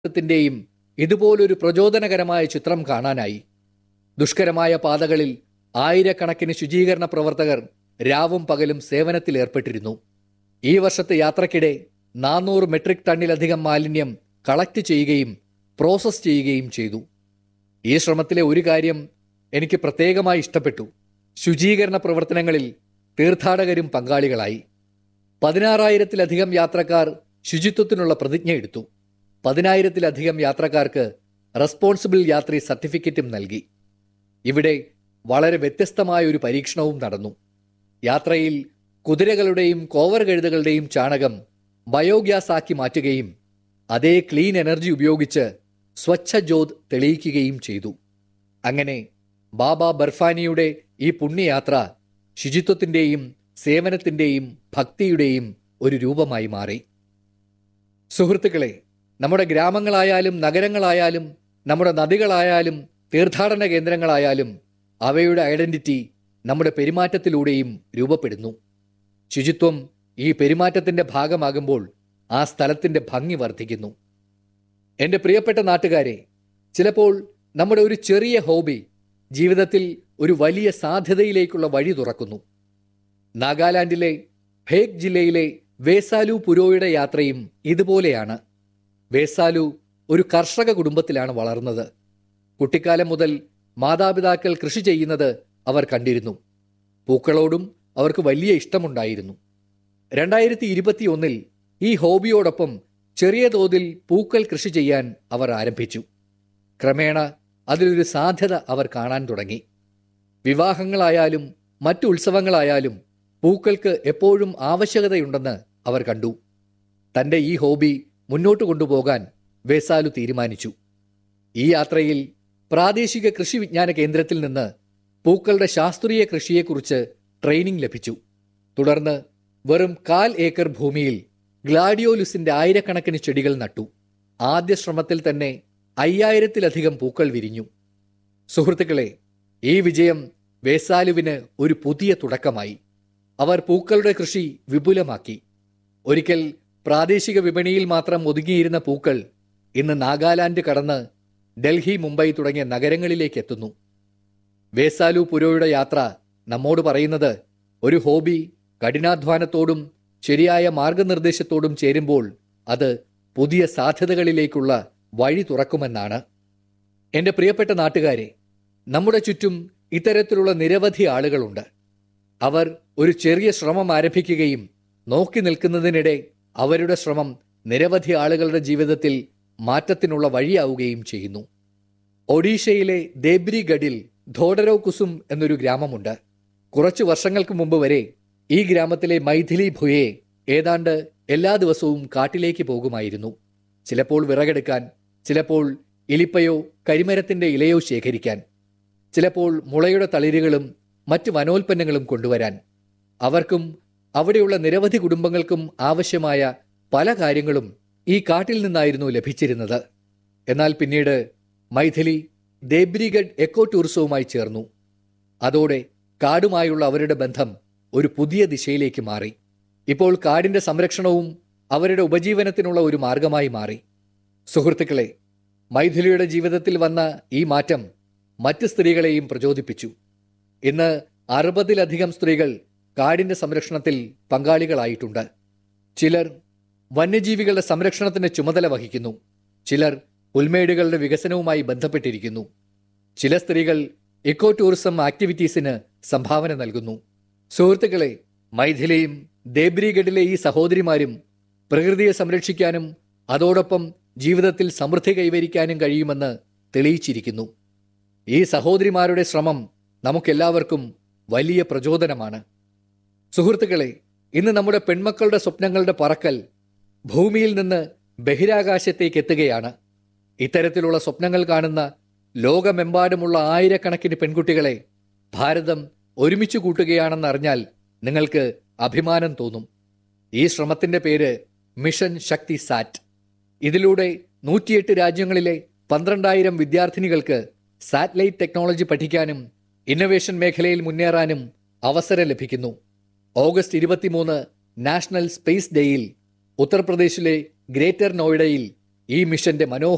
ത്തിന്റെയും ഇതുപോലൊരു പ്രചോദനകരമായ ചിത്രം കാണാനായി ദുഷ്കരമായ പാതകളിൽ ആയിരക്കണക്കിന് ശുചീകരണ പ്രവർത്തകർ രാവും പകലും സേവനത്തിൽ ഏർപ്പെട്ടിരുന്നു ഈ വർഷത്തെ യാത്രക്കിടെ നാനൂറ് മെട്രിക് ടണ്ണിലധികം മാലിന്യം കളക്ട് ചെയ്യുകയും പ്രോസസ് ചെയ്യുകയും ചെയ്തു ഈ ശ്രമത്തിലെ ഒരു കാര്യം എനിക്ക് പ്രത്യേകമായി ഇഷ്ടപ്പെട്ടു ശുചീകരണ പ്രവർത്തനങ്ങളിൽ തീർത്ഥാടകരും പങ്കാളികളായി പതിനാറായിരത്തിലധികം യാത്രക്കാർ ശുചിത്വത്തിനുള്ള പ്രതിജ്ഞ എടുത്തു പതിനായിരത്തിലധികം യാത്രക്കാർക്ക് റെസ്പോൺസിബിൾ യാത്രി സർട്ടിഫിക്കറ്റും നൽകി ഇവിടെ വളരെ വ്യത്യസ്തമായ ഒരു പരീക്ഷണവും നടന്നു യാത്രയിൽ കുതിരകളുടെയും കോവർ കഴുതകളുടെയും ചാണകം ബയോഗ്യാസ് ആക്കി മാറ്റുകയും അതേ ക്ലീൻ എനർജി ഉപയോഗിച്ച് സ്വച്ഛ ജ്യോത് തെളിയിക്കുകയും ചെയ്തു അങ്ങനെ ബാബ ബർഫാനിയുടെ ഈ പുണ്യയാത്ര ശുചിത്വത്തിന്റെയും സേവനത്തിന്റെയും ഭക്തിയുടെയും ഒരു രൂപമായി മാറി സുഹൃത്തുക്കളെ നമ്മുടെ ഗ്രാമങ്ങളായാലും നഗരങ്ങളായാലും നമ്മുടെ നദികളായാലും തീർത്ഥാടന കേന്ദ്രങ്ങളായാലും അവയുടെ ഐഡന്റിറ്റി നമ്മുടെ പെരുമാറ്റത്തിലൂടെയും രൂപപ്പെടുന്നു ശുചിത്വം ഈ പെരുമാറ്റത്തിന്റെ ഭാഗമാകുമ്പോൾ ആ സ്ഥലത്തിന്റെ ഭംഗി വർദ്ധിക്കുന്നു എൻ്റെ പ്രിയപ്പെട്ട നാട്ടുകാരെ ചിലപ്പോൾ നമ്മുടെ ഒരു ചെറിയ ഹോബി ജീവിതത്തിൽ ഒരു വലിയ സാധ്യതയിലേക്കുള്ള വഴി തുറക്കുന്നു നാഗാലാൻഡിലെ ഭേക് ജില്ലയിലെ വേസാലു പുരോയുടെ യാത്രയും ഇതുപോലെയാണ് വേസാലു ഒരു കർഷക കുടുംബത്തിലാണ് വളർന്നത് കുട്ടിക്കാലം മുതൽ മാതാപിതാക്കൾ കൃഷി ചെയ്യുന്നത് അവർ കണ്ടിരുന്നു പൂക്കളോടും അവർക്ക് വലിയ ഇഷ്ടമുണ്ടായിരുന്നു രണ്ടായിരത്തി ഇരുപത്തിയൊന്നിൽ ഈ ഹോബിയോടൊപ്പം ചെറിയ തോതിൽ പൂക്കൾ കൃഷി ചെയ്യാൻ അവർ ആരംഭിച്ചു ക്രമേണ അതിലൊരു സാധ്യത അവർ കാണാൻ തുടങ്ങി വിവാഹങ്ങളായാലും മറ്റു ഉത്സവങ്ങളായാലും പൂക്കൾക്ക് എപ്പോഴും ആവശ്യകതയുണ്ടെന്ന് അവർ കണ്ടു തന്റെ ഈ ഹോബി മുന്നോട്ട് കൊണ്ടുപോകാൻ വേസാലു തീരുമാനിച്ചു ഈ യാത്രയിൽ പ്രാദേശിക കൃഷി വിജ്ഞാന കേന്ദ്രത്തിൽ നിന്ന് പൂക്കളുടെ ശാസ്ത്രീയ കൃഷിയെക്കുറിച്ച് ട്രെയിനിംഗ് ലഭിച്ചു തുടർന്ന് വെറും കാൽ ഏക്കർ ഭൂമിയിൽ ഗ്ലാഡിയോലുസിന്റെ ആയിരക്കണക്കിന് ചെടികൾ നട്ടു ആദ്യ ശ്രമത്തിൽ തന്നെ അയ്യായിരത്തിലധികം പൂക്കൾ വിരിഞ്ഞു സുഹൃത്തുക്കളെ ഈ വിജയം വേസാലുവിന് ഒരു പുതിയ തുടക്കമായി അവർ പൂക്കളുടെ കൃഷി വിപുലമാക്കി ഒരിക്കൽ പ്രാദേശിക വിപണിയിൽ മാത്രം ഒതുങ്ങിയിരുന്ന പൂക്കൾ ഇന്ന് നാഗാലാൻഡ് കടന്ന് ഡൽഹി മുംബൈ തുടങ്ങിയ നഗരങ്ങളിലേക്ക് എത്തുന്നു വേസാലു പുരോയുടെ യാത്ര നമ്മോട് പറയുന്നത് ഒരു ഹോബി കഠിനാധ്വാനത്തോടും ശരിയായ മാർഗനിർദ്ദേശത്തോടും ചേരുമ്പോൾ അത് പുതിയ സാധ്യതകളിലേക്കുള്ള വഴി തുറക്കുമെന്നാണ് എൻ്റെ പ്രിയപ്പെട്ട നാട്ടുകാരെ നമ്മുടെ ചുറ്റും ഇത്തരത്തിലുള്ള നിരവധി ആളുകളുണ്ട് അവർ ഒരു ചെറിയ ശ്രമം ആരംഭിക്കുകയും നോക്കി നിൽക്കുന്നതിനിടെ അവരുടെ ശ്രമം നിരവധി ആളുകളുടെ ജീവിതത്തിൽ മാറ്റത്തിനുള്ള വഴിയാവുകയും ചെയ്യുന്നു ഒഡീഷയിലെ ദേബ്രിഗഡിൽ ധോഡരോ കുസും എന്നൊരു ഗ്രാമമുണ്ട് കുറച്ചു വർഷങ്ങൾക്ക് മുമ്പ് വരെ ഈ ഗ്രാമത്തിലെ മൈഥിലി ഭുയെ ഏതാണ്ട് എല്ലാ ദിവസവും കാട്ടിലേക്ക് പോകുമായിരുന്നു ചിലപ്പോൾ വിറകെടുക്കാൻ ചിലപ്പോൾ ഇലിപ്പയോ കരിമരത്തിന്റെ ഇലയോ ശേഖരിക്കാൻ ചിലപ്പോൾ മുളയുടെ തളിരുകളും മറ്റ് വനോൽപ്പന്നങ്ങളും കൊണ്ടുവരാൻ അവർക്കും അവിടെയുള്ള നിരവധി കുടുംബങ്ങൾക്കും ആവശ്യമായ പല കാര്യങ്ങളും ഈ കാട്ടിൽ നിന്നായിരുന്നു ലഭിച്ചിരുന്നത് എന്നാൽ പിന്നീട് മൈഥിലി ദേബ്രിഗഡ് എക്കോ ടൂറിസവുമായി ചേർന്നു അതോടെ കാടുമായുള്ള അവരുടെ ബന്ധം ഒരു പുതിയ ദിശയിലേക്ക് മാറി ഇപ്പോൾ കാടിന്റെ സംരക്ഷണവും അവരുടെ ഉപജീവനത്തിനുള്ള ഒരു മാർഗമായി മാറി സുഹൃത്തുക്കളെ മൈഥിലിയുടെ ജീവിതത്തിൽ വന്ന ഈ മാറ്റം മറ്റ് സ്ത്രീകളെയും പ്രചോദിപ്പിച്ചു ഇന്ന് അറുപതിലധികം സ്ത്രീകൾ കാടിന്റെ സംരക്ഷണത്തിൽ പങ്കാളികളായിട്ടുണ്ട് ചിലർ വന്യജീവികളുടെ സംരക്ഷണത്തിന് ചുമതല വഹിക്കുന്നു ചിലർ പുൽമേടുകളുടെ വികസനവുമായി ബന്ധപ്പെട്ടിരിക്കുന്നു ചില സ്ത്രീകൾ ഇക്കോ ടൂറിസം ആക്ടിവിറ്റീസിന് സംഭാവന നൽകുന്നു സുഹൃത്തുക്കളെ മൈഥിലിയും ദേബ്രിഗഡിലെ ഈ സഹോദരിമാരും പ്രകൃതിയെ സംരക്ഷിക്കാനും അതോടൊപ്പം ജീവിതത്തിൽ സമൃദ്ധി കൈവരിക്കാനും കഴിയുമെന്ന് തെളിയിച്ചിരിക്കുന്നു ഈ സഹോദരിമാരുടെ ശ്രമം നമുക്കെല്ലാവർക്കും വലിയ പ്രചോദനമാണ് സുഹൃത്തുക്കളെ ഇന്ന് നമ്മുടെ പെൺമക്കളുടെ സ്വപ്നങ്ങളുടെ പറക്കൽ ഭൂമിയിൽ നിന്ന് ബഹിരാകാശത്തേക്ക് എത്തുകയാണ് ഇത്തരത്തിലുള്ള സ്വപ്നങ്ങൾ കാണുന്ന ലോകമെമ്പാടുമുള്ള ആയിരക്കണക്കിന് പെൺകുട്ടികളെ ഭാരതം ഒരുമിച്ച് കൂട്ടുകയാണെന്നറിഞ്ഞാൽ നിങ്ങൾക്ക് അഭിമാനം തോന്നും ഈ ശ്രമത്തിന്റെ പേര് മിഷൻ ശക്തി സാറ്റ് ഇതിലൂടെ നൂറ്റിയെട്ട് രാജ്യങ്ങളിലെ പന്ത്രണ്ടായിരം വിദ്യാർത്ഥിനികൾക്ക് സാറ്റലൈറ്റ് ടെക്നോളജി പഠിക്കാനും ഇന്നൊവേഷൻ മേഖലയിൽ മുന്നേറാനും അവസരം ലഭിക്കുന്നു ഓഗസ്റ്റ് ഇരുപത്തിമൂന്ന് നാഷണൽ സ്പേസ് ഡേയിൽ ഉത്തർപ്രദേശിലെ ഗ്രേറ്റർ നോയിഡയിൽ ഈ മിഷന്റെ മനോഹര